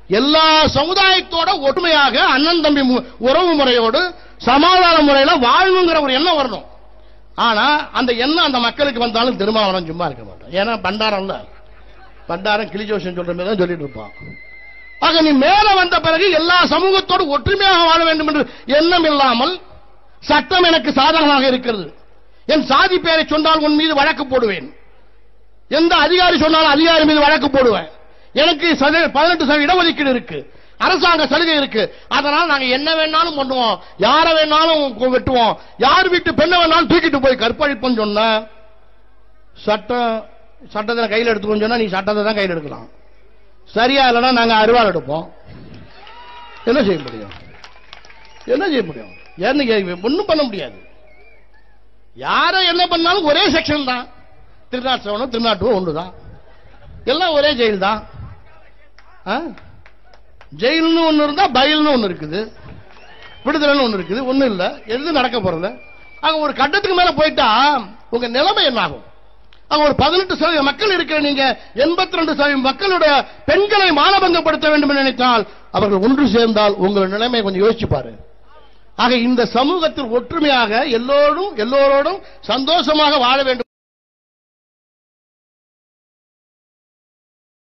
எல்லா சமுதாயத்தோட ஒற்றுமையாக அண்ணன் தம்பி மு- உறவு முறையோடு சமாதான முறையில வாழ்வுங்கிற ஒரு எண்ணம் வரணும் ஆனா அந்த எண்ணம் அந்த மக்களுக்கு வந்தாலும் திருமாவளவன் சும்மா இருக்க மாட்டான் ஏன்னா பண்டாரம்ல பண்டாரம் கிளிஜோஷன் சொல்ற மாதிரி தான் சொல்லிட்டு இருப்பான் ஆக நீ மேல வந்த பிறகு எல்லா சமூகத்தோடு ஒற்றுமையாக வாழ வேண்டும் என்று எண்ணம் இல்லாமல் சட்டம் எனக்கு சாதகமாக இருக்கிறது என் சாதி பெயரை சொன்னால் உன் மீது வழக்கு போடுவேன் எந்த அதிகாரி சொன்னாலும் அதிகாரி மீது வழக்கு போடுவேன் எனக்கு சத- பதினெட்டு சதவீத இடஒதுக்கீடு இருக்கு அரசாங்க சலுகை இருக்கு அதனால நாங்க என்ன வேணாலும் பண்ணுவோம் யார வேணாலும் கு- வெட்டுவோம் யார் வீட்டு பெண்ணை வேணாலும் தூக்கிட்டு போய் கற்பழிப்போம் சொன்ன சட்டம் சட்டத்தை கையில் எடுத்துக்கோன்னு சொன்னா நீ சட்டத்தை தான் கையில் எடுக்கலாம் சரியா இல்லைன்னா நாங்க அருவாள் எடுப்போம் என்ன செய்ய முடியும் என்ன செய்ய முடியும் ஏன்னு ஒன்றும் பண்ண முடியாது யாரை என்ன பண்ணாலும் ஒரே செக்ஷன் தான் திருநாட்டு செவனும் திருநாட்டுவோ ஒன்று தான் எல்லாம் ஒரே ஜெயில் தான் ஆ? ஜெயில்னு ஒன்று இருந்தா பயில்னு ஒன்று இருக்குது விடுதலைன்னு ஒன்று இருக்குது ஒன்றும் இல்லை எது நடக்க போறது அங்க ஒரு கட்டத்துக்கு மேல போயிட்டா உங்க நிலைமை என்ன ஆகும் அங்க ஒரு பதினெட்டு சதவீத மக்கள் இருக்கிற நீங்க எண்பத்தி ரெண்டு சதவீதம் மக்களுடைய பெண்களை மானபங்கப்படுத்த வேண்டும் என்று நினைத்தால் அவர்கள் ஒன்று சேர்ந்தால் உங்கள் நிலைமை கொஞ்சம் யோசிச்சு பாரு ஆக இந்த சமூகத்தில் ஒற்றுமையாக எல்லோரும் எல்லோரோடும் சந்தோஷமாக வாழ வேண்டும்